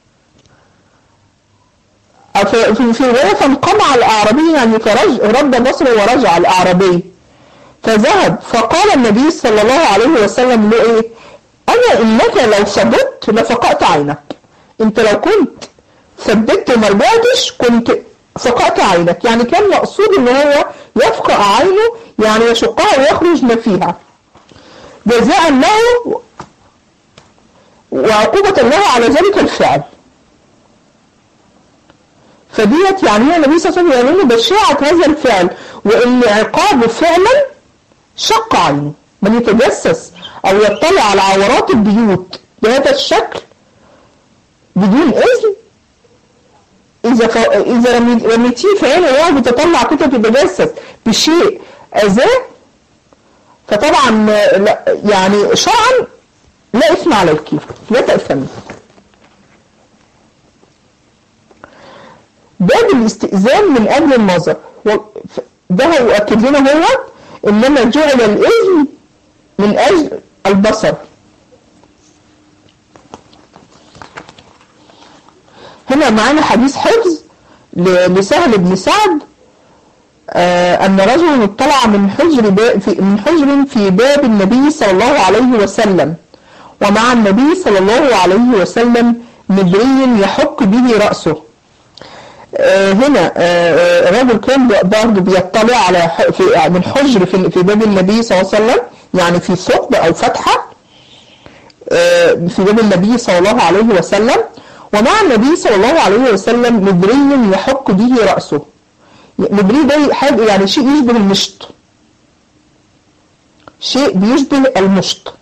في في رواية فانقمع الأعرابي يعني فرج رد بصره ورجع الأعرابي فذهب فقال النبي صلى الله عليه وسلم له ايه انا انك لو ثبت لفقأت عينك انت لو كنت ثبت وما رجعتش كنت فقأت عينك يعني كان مقصود ان هو يفقأ عينه يعني يشقها ويخرج ما فيها جزاء له وعقوبة له على ذلك الفعل فديت يعني هي النبي صلى الله عليه وسلم يقول بشاعة هذا الفعل وان عقابه فعلا شق عنه من يتجسس او يطلع على عورات البيوت بهذا الشكل بدون اذن اذا ف... اذا رميتيه في عينه وهو بتطلع كده بيتجسس بشيء اذاه فطبعا لا يعني شرعا لا اثم عليك لا تأثمي باب الاستئذان من اجل النظر ده هو اكد لنا هو انما جعل الاذن من اجل البصر هنا معانا حديث حفظ لسهل بن سعد آه أن رجلا اطلع من حجر في من حجر في باب النبي صلى الله عليه وسلم ومع النبي صلى الله عليه وسلم مدري يحك به رأسه آه هنا آه رجل كان برضه بيطلع على في من حجر في, في باب النبي صلى الله عليه وسلم يعني في ثقب أو فتحة في باب النبي صلى الله عليه وسلم ومع النبي صلى الله عليه وسلم مدري يحك به رأسه مدري ده حاجة يعني شيء يشبه المشط شيء بيشبه المشط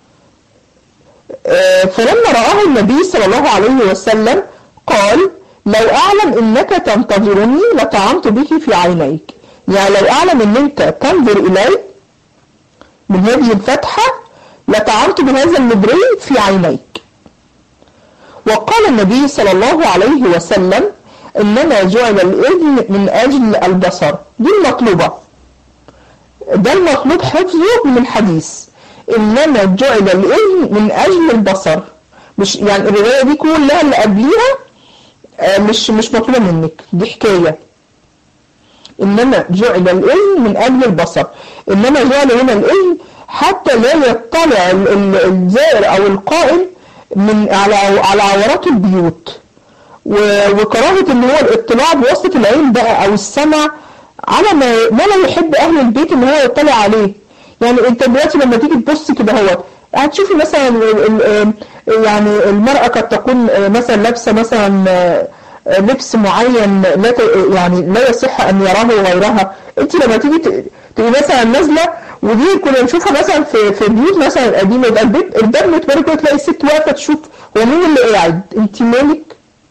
فلما رآه النبي صلى الله عليه وسلم قال لو أعلم إنك تنتظرني لطعنت به في عينيك يعني لو أعلم إن أنت تنظر إلي من هذه الفتحة لطعنت بهذا المدري في عينيك وقال النبي صلى الله عليه وسلم إنما جعل الإذن من أجل البصر دي المطلوبة ده المطلوب حفظه من الحديث إنما جعل الإذن من أجل البصر مش يعني الرواية دي كلها اللي قبليها مش مش مطلوبة منك دي حكاية إنما جعل الإذن من أجل البصر إنما جعل هنا الإذن حتى لا يطلع الزائر أو القائم من على على عورات البيوت وكراهة ان هو الاطلاع بواسطة العين بقى او السمع على ما ما لا يحب اهل البيت ان هو يطلع عليه يعني انت دلوقتي لما تيجي تبص كده اهوت هتشوفي مثلا يعني المرأة قد تكون مثلا لابسة مثلا لبس معين لا يعني لا يصح ان يراه غيرها انت لما تيجي تبقي مثلا نازله ودي كنا نشوفها مثلا في في بيوت مثلا قديمه يبقى البيت الباب متبرك كده تلاقي الست واقفه تشوف هو مين اللي قاعد انت مالك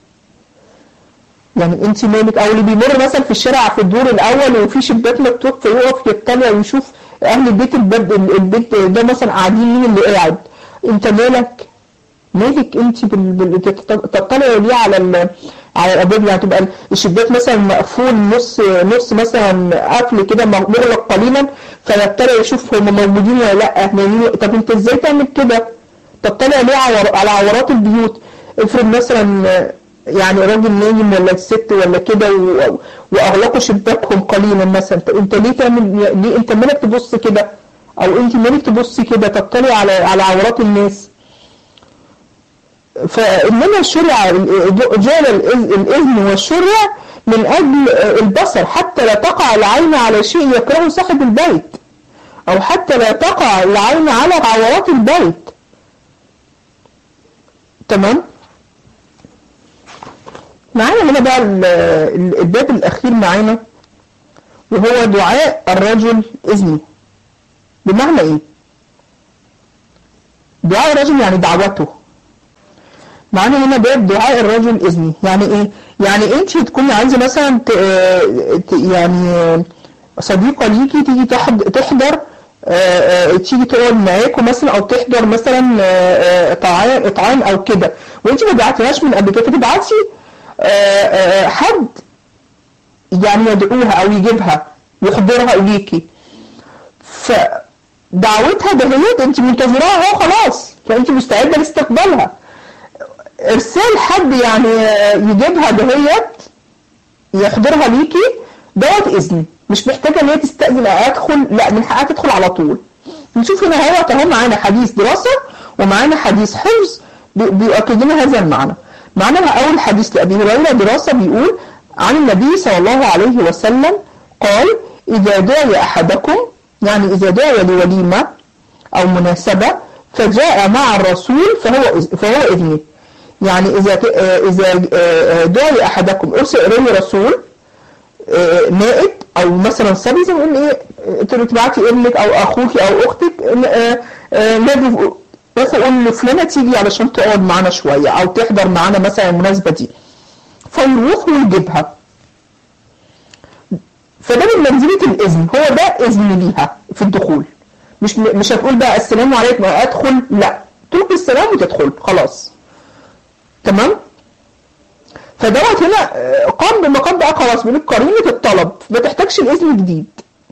يعني انت مالك او اللي بيمر مثلا في الشارع في الدور الاول وفي شباك مفتوح فيقف يطلع ويشوف اهل البيت الباب البيت ده مثلا قاعدين مين اللي قاعد انت مالك مالك انت بال... تطلعي ليه على ال... على الابواب يعني تبقى الشباك مثلا مقفول نص نص مثلا قفل كده مغلق قليلا فيطلع يشوف هم موجودين ولا لا طب انت ازاي تعمل كده تطلع ليه على عورات البيوت افرض مثلا يعني راجل نايم ولا الست ولا كده واغلقوا شباكهم قليلا مثلا انت ليه تعمل ليه انت مالك تبص كده او انت مالك تبصي كده تطلع على على عورات الناس فإنما شرع جعل الإذن والشرع من أجل البصر حتى لا تقع العين على شيء يكرهه صاحب البيت أو حتى لا تقع العين على عورات البيت تمام معانا هنا بقى الباب الأخير معانا وهو دعاء الرجل إذنه بمعنى إيه؟ دعاء الرجل يعني دعوته معانا هنا باب دعاء الرجل إذني يعني إيه؟ يعني أنت تكوني عايزة مثلا يعني صديقة ليكي تيجي تحضر تيجي تقعد معاكم مثلا او تحضر مثلا اطعام اطعام او كده وانت ما بعتلهاش من قبل كده فتبعتي حد يعني يدعوها او يجيبها يحضرها اليكي فدعوتها دهيت انت منتظراها اهو خلاص فانت مستعده لاستقبالها ارسال حد يعني يجيبها دهيت يحضرها ليكي دوت اذن مش محتاجه ان هي تستاذن او ادخل لا من حقها تدخل على طول نشوف هنا اهو اهو معانا حديث دراسه ومعانا حديث حفظ بيؤكد لنا هذا المعنى معانا اول حديث لابي هريره دراسه بيقول عن النبي صلى الله عليه وسلم قال اذا دعي احدكم يعني اذا دعي لوليمه او مناسبه فجاء مع الرسول فهو فهو اذنه يعني اذا اذا دعي احدكم ارسل اليه رسول نائب او مثلا صبي زي ما نقول ايه تبعتي ابنك او اخوك او اختك نادي مثلا قول لفلانه تيجي علشان تقعد معانا شويه او تحضر معانا مثلا المناسبه دي فيروح ويجيبها فده من منزله الاذن هو ده اذن ليها في الدخول مش مش هتقول بقى السلام عليكم ادخل لا تلقي السلام وتدخل خلاص تمام فدوت هنا قام بمقام بقى خلاص بيقول قرينه الطلب ما تحتاجش الاذن جديد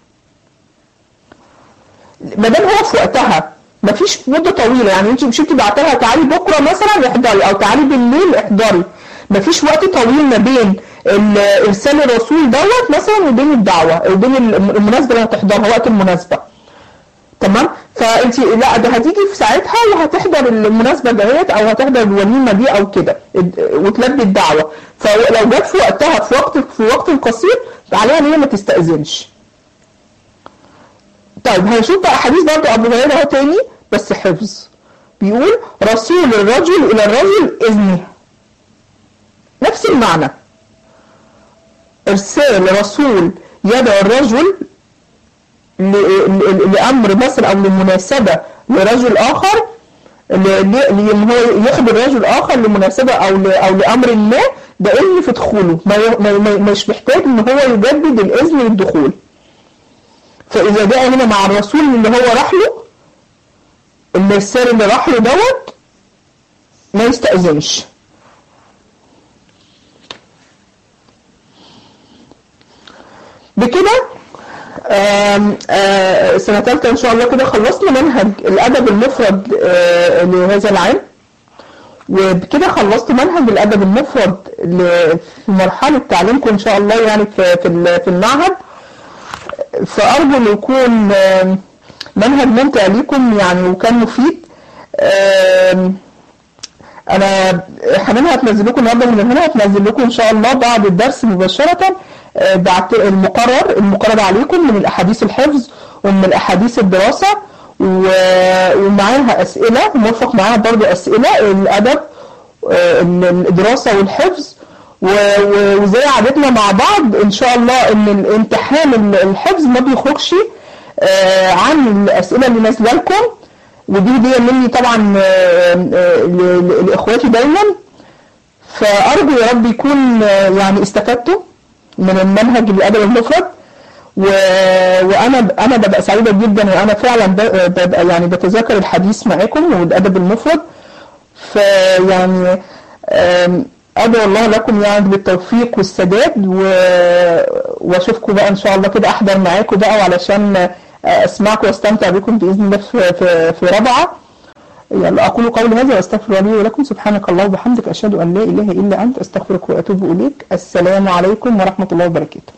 ما دام هو في وقتها ما فيش مده طويله يعني انت مش انت بعت لها تعالي بكره مثلا احضري او تعالي بالليل احضري ما فيش وقت طويل ما بين ارسال الرسول دوت مثلا وبين الدعوه وبين المناسبه اللي هتحضرها وقت المناسبه تمام فانت لا ده هتيجي في ساعتها وهتحضر المناسبه ديت او هتحضر الوليمه دي او كده وتلبي الدعوه فلو جت في وقتها في وقت في وقت قصير عليها ان هي ما تستاذنش طيب هنشوف بقى حديث برضه ابو هريره اهو تاني بس حفظ بيقول رسول الرجل الى الرجل اذنه نفس المعنى ارسال رسول يدعو الرجل لامر مثلا او لمناسبه لرجل اخر لان هو يخبر رجل اخر لمناسبه او او لامر ما ده اذن في دخوله ما مش محتاج ان هو يجدد الاذن للدخول فاذا جاء هنا مع الرسول اللي هو راح له الرسال اللي راح له دوت ما يستأذنش بكده آم آم سنة ثالثة إن شاء الله كده خلصنا منهج الأدب المفرد لهذا العام وبكده خلصت منهج الأدب المفرد في مرحلة تعليمكم إن شاء الله يعني في في المعهد فأرجو إنه يكون منهج ممتع ليكم يعني وكان مفيد أنا حنان هتنزل لكم النهارده من هنا هتنزل لكم إن شاء الله بعد الدرس مباشرة بعت المقرر المقرر عليكم من الأحاديث الحفظ ومن الأحاديث الدراسة ومعاها أسئلة ومرفق معاها برضو أسئلة الأدب الدراسة والحفظ وزي عادتنا مع بعض إن شاء الله إن الامتحان الحفظ ما بيخرجش عن الأسئلة اللي نازلة لكم ودي دي مني طبعا لإخواتي دايما فأرجو يا رب يكون يعني استفدتوا من المنهج الادب المفرد و... وانا انا ببقى سعيده جدا وانا فعلا ببقى يعني بتذاكر الحديث معاكم والادب المفرد فيعني ادعو الله لكم يعني بالتوفيق والسداد و... واشوفكم بقى ان شاء الله كده احضر معاكم بقى وعلشان اسمعكم واستمتع بكم باذن الله في في, في رابعه يلا أقول قولي هذا وأستغفر لي ولكم سبحانك الله وبحمدك أشهد أن لا إله إلا أنت أستغفرك وأتوب إليك السلام عليكم ورحمة الله وبركاته